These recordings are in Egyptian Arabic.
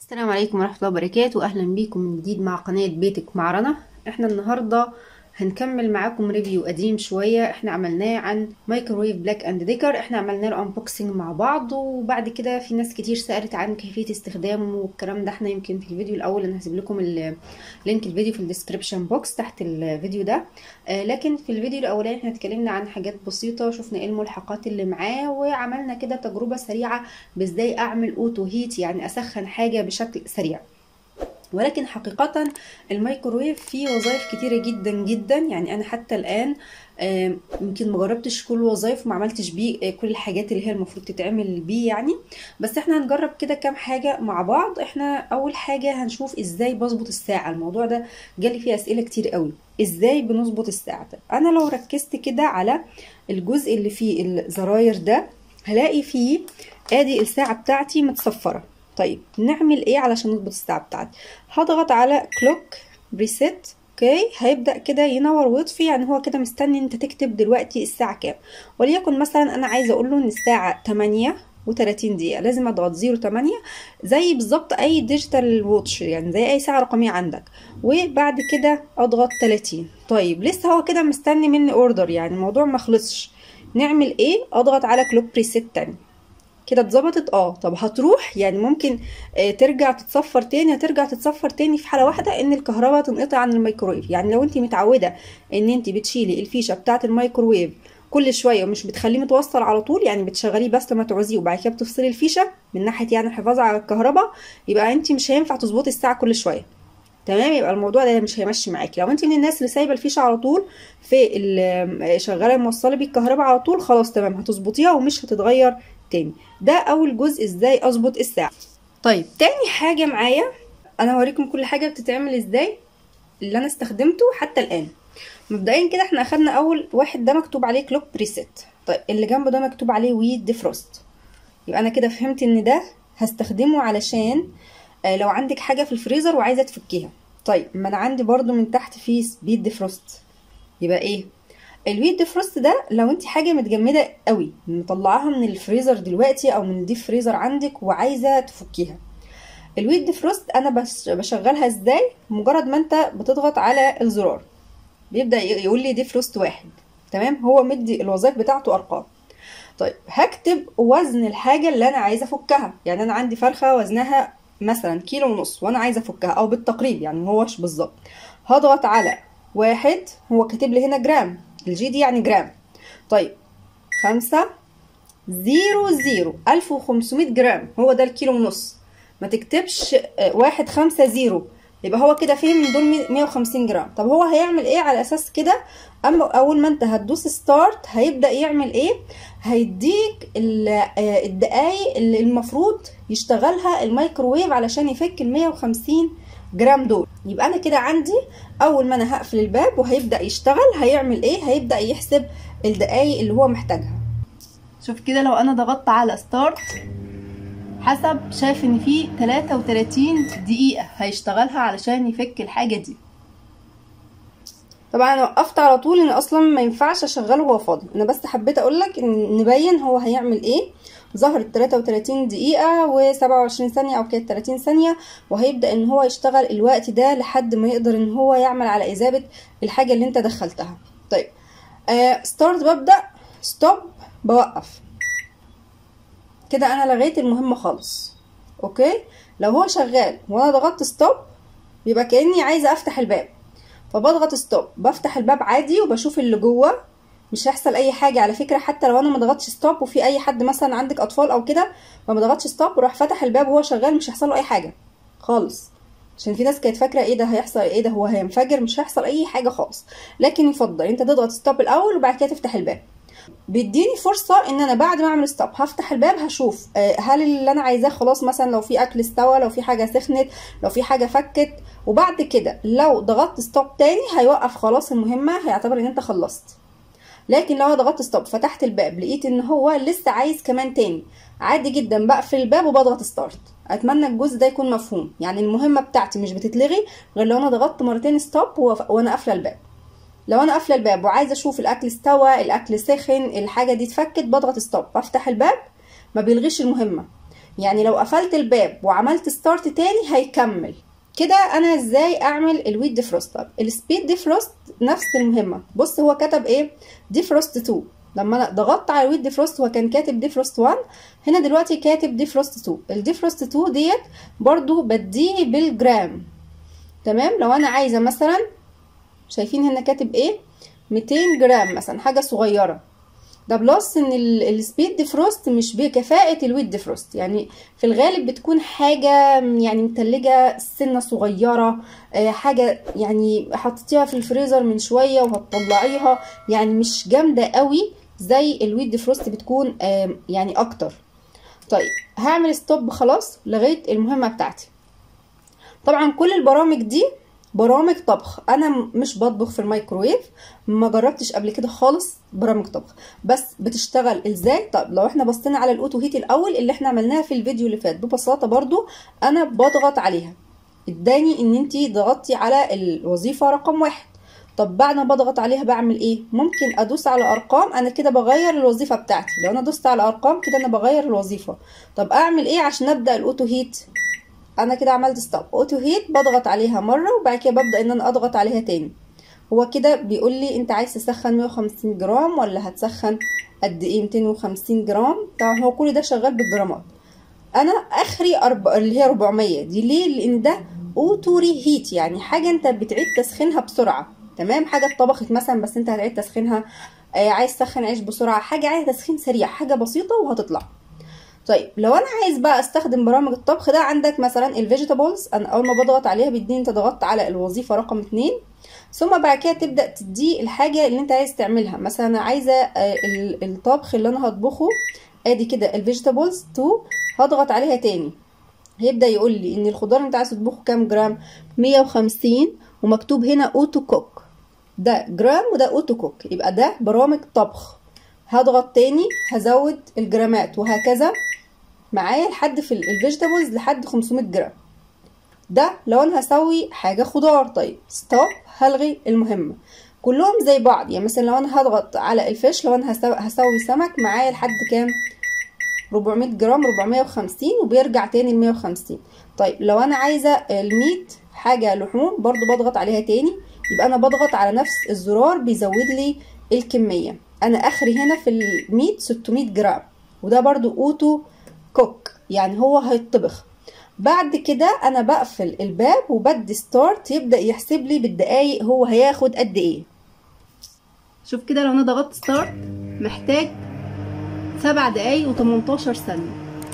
السلام عليكم ورحمة الله وبركاته أهلا بيكم من جديد مع قناة بيتك مع رنا احنا النهاردة هنكمل معاكم ريفيو قديم شوية احنا عملناه عن مايكرويف بلاك اند ديكر احنا عملنا له انبوكسنج مع بعض وبعد كده في ناس كتير سألت عن كيفية استخدامه والكلام ده احنا يمكن في الفيديو الاول انا هسيب لكم ال- لينك الفيديو في الديسكريبشن بوكس تحت الفيديو ده آه لكن في الفيديو الاولاني احنا اتكلمنا عن حاجات بسيطة شفنا ايه الملحقات اللي معاه وعملنا كده تجربة سريعة بازاي اعمل اوتو هيت يعني اسخن حاجة بشكل سريع ولكن حقيقة الميكروويف فيه وظائف كتيرة جدا جدا يعني أنا حتى الآن آم، يمكن ما جربتش كل الوظائف وما عملتش بيه آه، كل الحاجات اللي هي المفروض تتعمل بيه يعني بس احنا هنجرب كده كام حاجة مع بعض احنا أول حاجة هنشوف ازاي بظبط الساعة الموضوع ده جالي فيه أسئلة كتير قوي ازاي بنظبط الساعة ده أنا لو ركزت كده على الجزء اللي فيه الزراير ده هلاقي فيه ادي الساعة بتاعتي متصفرة طيب نعمل ايه علشان نظبط الساعة بتاعتي هضغط على كلوك ريسيت اوكي هيبدأ كده ينور ويطفي يعني هو كده مستني انت تكتب دلوقتي الساعة كام وليكن مثلا انا عايزة اقول له ان الساعة 8 و30 دقيقة لازم اضغط 0 8 زي بالظبط اي ديجيتال ووتش يعني زي اي ساعة رقمية عندك وبعد كده اضغط 30 طيب لسه هو كده مستني مني اوردر يعني الموضوع ما خلصش نعمل ايه اضغط على كلوك ريسيت تاني كده اتظبطت اه طب هتروح يعني ممكن آه ترجع تتصفر تاني هترجع تتصفر تاني في حاله واحده ان الكهرباء تنقطع عن الميكروويف يعني لو انت متعوده ان انت بتشيلي الفيشه بتاعه الميكروويف كل شويه ومش بتخليه متوصل على طول يعني بتشغليه بس لما تعوزيه وبعد كده بتفصلي الفيشه من ناحيه يعني الحفاظ على الكهرباء يبقى انت مش هينفع تظبطي الساعه كل شويه تمام يبقى الموضوع ده مش هيمشي معاكي لو انت من الناس اللي سايبه الفيشه على طول في ال- شغاله موصله بالكهرباء على طول خلاص تمام هتظبطيها ومش هتتغير تاني ده اول جزء ازاي اظبط الساعه طيب تاني حاجه معايا انا هوريكم كل حاجه بتتعمل ازاي اللي انا استخدمته حتى الان مبدئيا كده احنا اخدنا اول واحد ده مكتوب عليه كلوك بريسيت طيب اللي جنبه ده مكتوب عليه ويد ديفروست يبقى انا كده فهمت ان ده هستخدمه علشان آه، لو عندك حاجه في الفريزر وعايزه تفكيها طيب ما انا عندي برضو من تحت فيه سبيد ديفروست يبقى ايه الويت ديفروست ده لو انت حاجه متجمده قوي مطلعاها من الفريزر دلوقتي او من الديب فريزر عندك وعايزه تفكيها الويت ديفروست انا بش- بشغلها ازاي مجرد ما انت بتضغط على الزرار بيبدا ي- يقول لي ديفروست واحد تمام هو مدي الوظائف بتاعته ارقام طيب هكتب وزن الحاجه اللي انا عايزه افكها يعني انا عندي فرخه وزنها مثلا كيلو ونص وانا عايزه افكها او بالتقريب يعني مهوش بالظبط هضغط على واحد هو كاتب لي هنا جرام الجي دي يعني جرام طيب خمسة زيرو زيرو ألف وخمسمية جرام هو ده الكيلو ونص ما تكتبش آه، واحد خمسة زيرو يبقى هو كده فين من دول مية وخمسين جرام طب هو هيعمل ايه على اساس كده اما اول ما انت هتدوس ستارت هيبدأ يعمل ايه هيديك ال- آه، الدقايق اللي المفروض يشتغلها الميكروويف علشان يفك ال 150 جرام دول يبقى انا كده عندي اول ما انا هقفل الباب وهيبدأ يشتغل هيعمل ايه هيبدأ يحسب الدقايق اللي هو محتاجها شوف كده لو انا ضغطت على ستارت حسب شايف ان في 33 دقيقة هيشتغلها علشان يفك الحاجة دي طبعا انا وقفت على طول ان اصلا ما ينفعش اشغله وهو فاضي انا بس حبيت اقولك ان نبين هو هيعمل ايه ظهرت 33 دقيقة و27 ثانية او كانت 30 ثانية وهيبدأ ان هو يشتغل الوقت ده لحد ما يقدر ان هو يعمل على اذابة الحاجة اللي انت دخلتها طيب آه ستارت ببدأ ستوب بوقف كده انا لغيت المهمة خالص اوكي لو هو شغال وانا ضغطت ستوب يبقى كأني عايزة افتح الباب فبضغط ستوب بفتح الباب عادي وبشوف اللي جوه مش هيحصل اي حاجه على فكره حتى لو انا ما ضغطتش ستوب وفي اي حد مثلا عندك اطفال او كده فما ضغطش ستوب وراح فتح الباب وهو شغال مش هيحصل له اي حاجه خالص عشان في ناس كانت فاكره ايه ده هيحصل ايه ده هو هينفجر مش هيحصل اي حاجه خالص لكن يفضل انت تضغط ستوب الاول وبعد كده تفتح الباب بيديني فرصة ان انا بعد ما اعمل ستوب هفتح الباب هشوف آه، هل اللي انا عايزاه خلاص مثلا لو في اكل استوى لو في حاجة سخنت لو في حاجة فكت وبعد كده لو ضغطت ستوب تاني هيوقف خلاص المهمة هيعتبر ان انت خلصت لكن لو انا ضغطت ستوب فتحت الباب لقيت ان هو لسه عايز كمان تاني عادي جدا بقفل الباب وبضغط ستارت اتمنى الجزء ده يكون مفهوم يعني المهمة بتاعتي مش بتتلغي غير لو انا ضغطت مرتين ستوب وانا قافلة الباب لو انا قافله الباب وعايزه اشوف الاكل استوى الاكل سخن الحاجه دي اتفكت بضغط ستوب بفتح الباب ما بيلغيش المهمه يعني لو قفلت الباب وعملت ستارت تاني هيكمل كده انا ازاي اعمل الويت ديفروست طب السبيد ديفروست نفس المهمه بص هو كتب ايه ديفروست 2 لما انا ضغطت على الويت ديفروست هو كان كاتب ديفروست 1 هنا دلوقتي كاتب ديفروست 2 الديفروست 2 ديت برضو بديه بالجرام تمام لو انا عايزه مثلا شايفين هنا كاتب ايه 200 جرام مثلا حاجه صغيره ده بلس ان السبيد ديفروست مش بكفاءة الويت ديفروست يعني في الغالب بتكون حاجة يعني متلجة سنة صغيرة حاجة يعني حطيتيها في الفريزر من شوية وهتطلعيها يعني مش جامدة قوي زي الويت ديفروست بتكون يعني اكتر طيب هعمل ستوب خلاص لغاية المهمة بتاعتي طبعا كل البرامج دي برامج طبخ انا مش بطبخ في الميكروويف ما جربتش قبل كده خالص برامج طبخ بس بتشتغل ازاي طب لو احنا بصينا على الاوتو هيت الاول اللي احنا عملناها في الفيديو اللي فات ببساطه برضو انا بضغط عليها اداني ان انتي ضغطتي على الوظيفه رقم واحد طب بعد ما بضغط عليها بعمل ايه ممكن ادوس على ارقام انا كده بغير الوظيفه بتاعتي لو انا دوست على ارقام كده انا بغير الوظيفه طب اعمل ايه عشان ابدا الاوتو هيت انا كده عملت ستوب اوتو هيت بضغط عليها مره وبعد كده ببدا ان انا اضغط عليها تاني هو كده بيقول لي انت عايز تسخن 150 جرام ولا هتسخن قد ايه 250 جرام طبعا هو كل ده شغال بالجرامات انا اخري أرب... اللي هي 400 دي ليه لان ده اوتو ري هيت يعني حاجه انت بتعيد تسخينها بسرعه تمام حاجه اتطبخت مثلا بس انت هتعيد تسخينها آه عايز تسخن عيش بسرعه حاجه عايز تسخين سريع حاجه بسيطه وهتطلع طيب لو انا عايز بقى استخدم برامج الطبخ ده عندك مثلا الفيجيتابلز انا اول ما بضغط عليها بيديني انت ضغطت على الوظيفه رقم اتنين ثم بعد كده تبدا تدي الحاجه اللي انت عايز تعملها مثلا انا عايزه الطبخ اللي انا هطبخه ادي كده الفيجيتابلز 2 هضغط عليها تاني هيبدا يقول لي ان الخضار اللي انت عايز تطبخه كام جرام 150 ومكتوب هنا اوتو كوك ده جرام وده اوتو كوك يبقى ده برامج طبخ هضغط تاني هزود الجرامات وهكذا معايا لحد في الفيجيتابلز لحد 500 جرام ده لو انا هسوي حاجه خضار طيب ستوب هلغي المهمه كلهم زي بعض يعني مثلا لو انا هضغط على الفيش لو انا هسوي, هسوي سمك معايا لحد كام 400 جرام 450 وبيرجع تاني ل 150 طيب لو انا عايزه الميت حاجه لحوم برضو بضغط عليها تاني يبقى انا بضغط على نفس الزرار بيزود لي الكميه انا اخري هنا في الميت 600 جرام وده برضو اوتو كوك يعني هو هيطبخ بعد كده انا بقفل الباب وبدي ستارت يبدا يحسب لي بالدقايق هو هياخد قد ايه شوف كده لو انا ضغطت ستارت محتاج سبع دقايق و18 ثانيه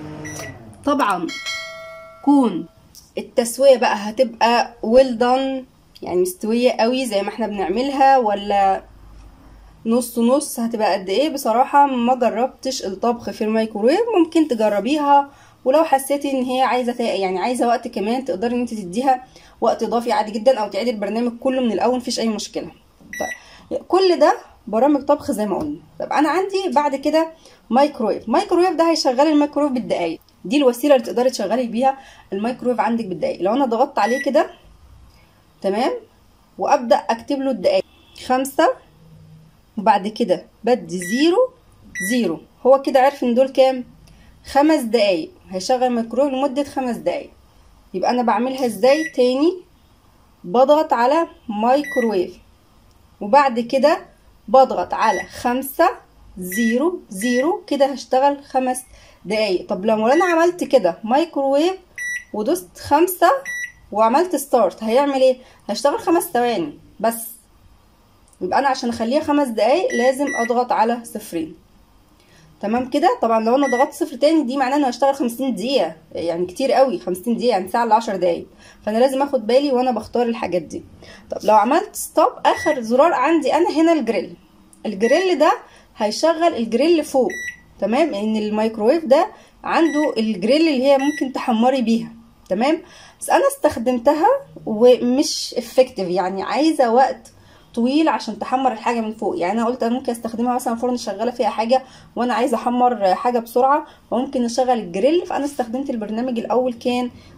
طبعا كون التسويه بقى هتبقى ويل دان يعني مستويه قوي زي ما احنا بنعملها ولا نص نص هتبقى قد ايه بصراحه ما جربتش الطبخ في الميكروويف ممكن تجربيها ولو حسيتي ان هي عايزه يعني عايزه وقت كمان تقدري ان انت تديها وقت اضافي عادي جدا او تعيدي البرنامج كله من الاول مفيش اي مشكله طيب كل ده برامج طبخ زي ما قلنا طب انا عندي بعد كده مايكرويف مايكرويف ده هيشغل الميكرويف بالدقايق دي الوسيله اللي تقدري تشغلي بيها الميكرويف عندك بالدقايق لو انا ضغطت عليه كده تمام وابدا اكتب له الدقايق خمسة وبعد كده بدي زيرو زيرو هو كده عرف ان دول كام خمس دقايق هيشغل الميكرويف لمدة خمس دقايق يبقى انا بعملها ازاي تاني بضغط على مايكرويف وبعد كده بضغط على خمسة زيرو زيرو كده هشتغل خمس دقايق طب لو انا عملت كده مايكرويف ودوست خمسة وعملت ستارت هيعمل ايه هيشتغل خمس ثواني بس يبقى انا عشان اخليها خمس دقايق لازم اضغط على صفرين تمام كده طبعا لو انا ضغطت صفر تاني دي معناه انه هشتغل خمسين دقيقه يعني كتير قوي خمسين دقيقه يعني ساعه لعشر دقايق فانا لازم اخد بالي وانا بختار الحاجات دي طب لو عملت ستوب اخر زرار عندي انا هنا الجريل الجريل ده هيشغل الجريل فوق تمام لان الميكروويف ده عنده الجريل اللي هي ممكن تحمري بيها تمام بس انا استخدمتها ومش افكتيف يعني عايزه وقت طويل عشان تحمر الحاجه من فوق يعني انا قلت انا ممكن استخدمها مثلا فرن شغاله فيها حاجه وانا عايزه احمر حاجه بسرعه فممكن اشغل الجريل فانا استخدمت البرنامج الاول كان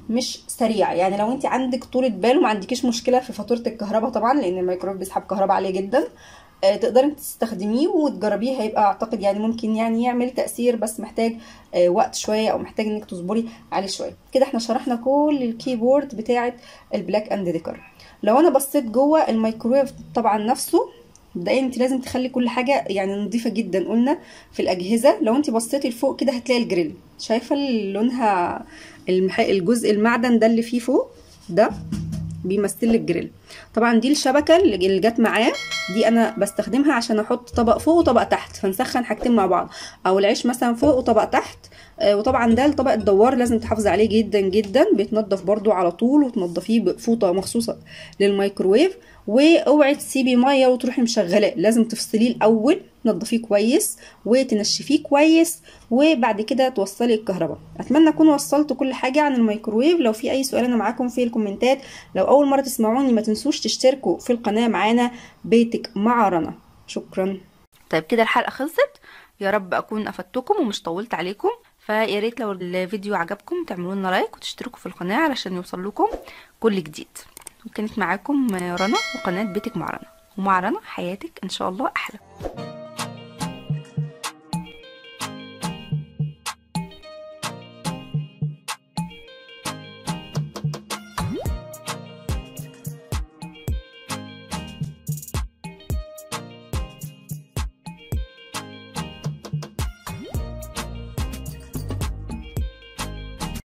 مش سريع يعني لو انت عندك طولة بال وما عندكيش مشكله في فاتوره الكهرباء طبعا لان الميكرويف بيسحب كهرباء عاليه جدا آه، تقدري انت تستخدميه وتجربيه هيبقى اعتقد يعني ممكن يعني يعمل تاثير بس محتاج آه، وقت شويه او محتاج انك تصبري عليه شويه كده احنا شرحنا كل الكيبورد بتاعه البلاك اند ديكر لو انا بصيت جوه الميكرويف طبعا نفسه مبدئيا انت لازم تخلي كل حاجه يعني نظيفه جدا قلنا في الاجهزه لو انت بصيتي لفوق كده هتلاقي الجريل شايفه لونها المح... الجزء المعدن ده اللي فيه فوق ده بيمثل لي الجريل طبعا دي الشبكه اللي جت معاه دي انا بستخدمها عشان احط طبق فوق وطبق تحت فنسخن حاجتين مع بعض او العيش مثلا فوق وطبق تحت آه وطبعا ده الطبق الدوار لازم تحافظي عليه جدا جدا بيتنضف برده على طول وتنضفيه بفوطه مخصوصه للميكروويف واوعي تسيبي ميه وتروحي مشغلاه لازم تفصليه الاول تنضفيه كويس وتنشفيه كويس وبعد كده توصلي الكهرباء اتمنى اكون وصلت كل حاجه عن الميكروويف لو في اي سؤال انا معاكم في الكومنتات لو اول مره تسمعوني ما تنسوش تشتركوا في القناه معانا بيتك مع رنا شكرا طيب كده الحلقه خلصت يا رب اكون افدتكم ومش طولت عليكم فيا ريت لو الفيديو عجبكم تعملوا لنا لايك وتشتركوا في القناه علشان يوصل لكم كل جديد وكانت معاكم رنا وقناه بيتك مع رنا ومع رنا حياتك ان شاء الله احلى